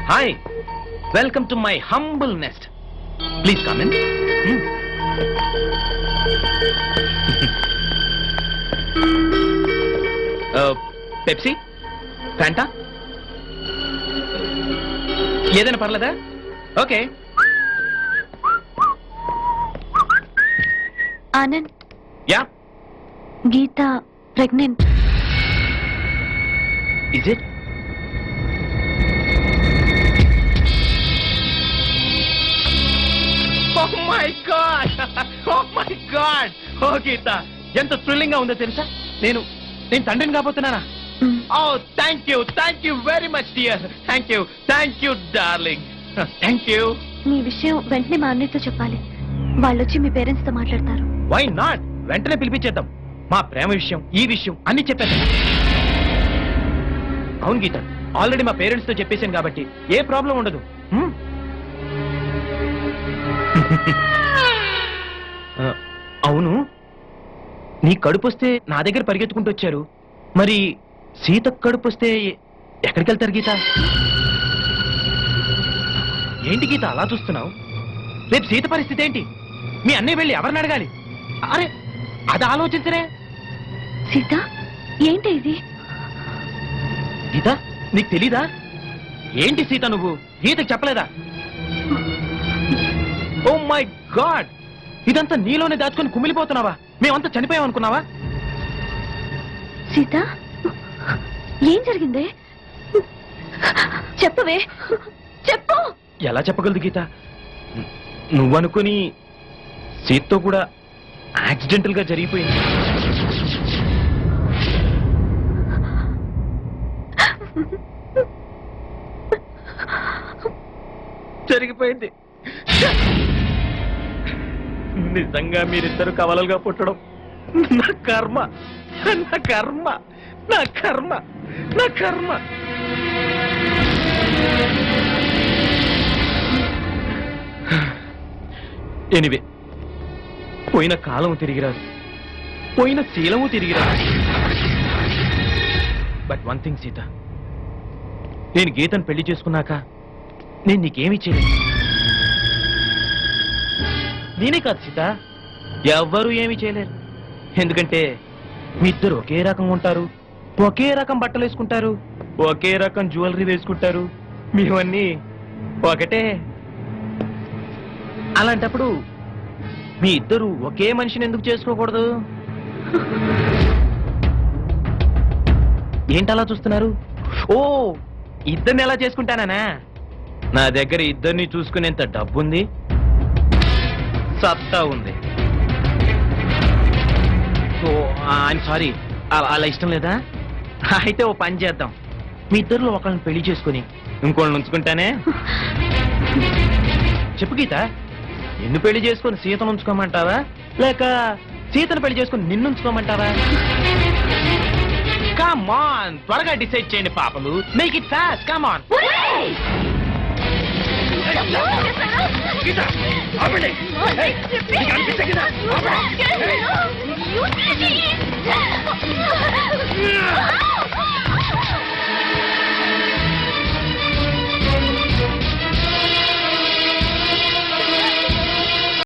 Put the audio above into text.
Hi welcome to my humble nest please come in Pepsi Fanta ఏదైనా పర్లేదా okay Anand yeah Geeta pregnant is it oh my God oh my God oh Geeta ఎంత thrilling గా ఉందో తెలుసా నేను నేను తండ్రిని కాబోతున్నానా oh thank you thank you very much dear thank you thank you darling thank you మీ విషయం వెంటనే మా అన్నయ్యతో చెప్పాలి వాళ్ళు వచ్చి మీ పేరెంట్స్ తో మాట్లాడతారు వై నాట్ వెంటనే పిలిపించేద్దాం మా ప్రేమ విషయం ఈ విషయం అన్ని చెప్పేద్దాం అవును గీత ఆల్రెడీ మా పేరెంట్స్ తో చెప్పేశాను కాబట్టి ఏ ప్రాబ్లం ఉండదు హ్మ్? ఆ, అవును నీ కడుపు వస్తే నా దగ్గర పరిగెత్తుకుంటూ వచ్చారు మరి సీత కడుపు వస్తే ఎక్కడికి వెళ్తారు గీత ఏంటి గీత అలా చూస్తున్నావు రేపు సీత పరిస్థితి ఏంటి మీ అన్నయ్య వెళ్ళి ఎవరిని అడగాలి అరే అది ఆలోచించరే సీత ఏంటి ఇది గీత నీకు తెలీదా ఏంటి సీత నువ్వు గీతకు చెప్పలేదా ఓ మై గాడ్ ఇదంతా నీలోనే దాచుకొని కుమిలిపోతున్నావా మేమంతా చనిపోయాం అనుకున్నావా సీత ఏం జరిగింది చెప్పవే చెప్పు ఎలా చెప్పగలదు గీత నువ్వనుకుని సీతతో కూడా యాక్సిడెంటల్ గా జరిగిపోయింది జరిగిపోయింది నిజంగా మీరిద్దరు కవలలుగా పుట్టడం నా కర్మ నా కర్మ నా కర్మ నా కర్మ ఎనివే పోయిన కాలం తిరిగిరాదు పోయిన శీలము తిరిగిరాదు బట్ వన్ థింగ్ సీత నేను గీతను పెళ్లి చేసుకున్నాక నేను నీకేమి చేయలేదు నేనే కాదు సీత ఎవ్వరూ ఏమీ చేయలేరు ఎందుకంటే మీ ఇద్దరు ఒకే రకంగా ఉంటారు ఒకే రకం బట్టలు వేసుకుంటారు ఒకే రకం జ్యువెలరీ వేసుకుంటారు మీవన్నీ ఒకటే అలాంటప్పుడు మీ ఇద్దరు ఒకే మనిషిని ఎందుకు చేసుకోకూడదు ఏంటలా చూస్తున్నారు ఓ ఇద్దరిని ఎలా చేసుకుంటానా నా దగ్గర ఇద్దరిని చూసుకునేంత డబ్బుంది సత్తా ఉంది ఓ ఐఎమ్ సారీ అలా ఇష్టం లేదా అయితే ఓ పని చేద్దాం మీ ఇద్దరిలో ఒకళ్ళని పెళ్లి చేసుకుని ఇంకోళ్ళని ఉంచుకుంటానే చెప్పు గీత నిన్ను పెళ్లి చేసుకొని సీతను ఉంచుకోమంటావా లేక సీతను పెళ్లి చేసుకొని నిన్ను ఉంచుకోమంటావా కమాన్ త్వరగా డిసైడ్ చేయండి పాపలు make it fast come on Geeta ఆపండి ఏయ్, నీకు అనిపించే గీత ఆపండి. ఏయ్. You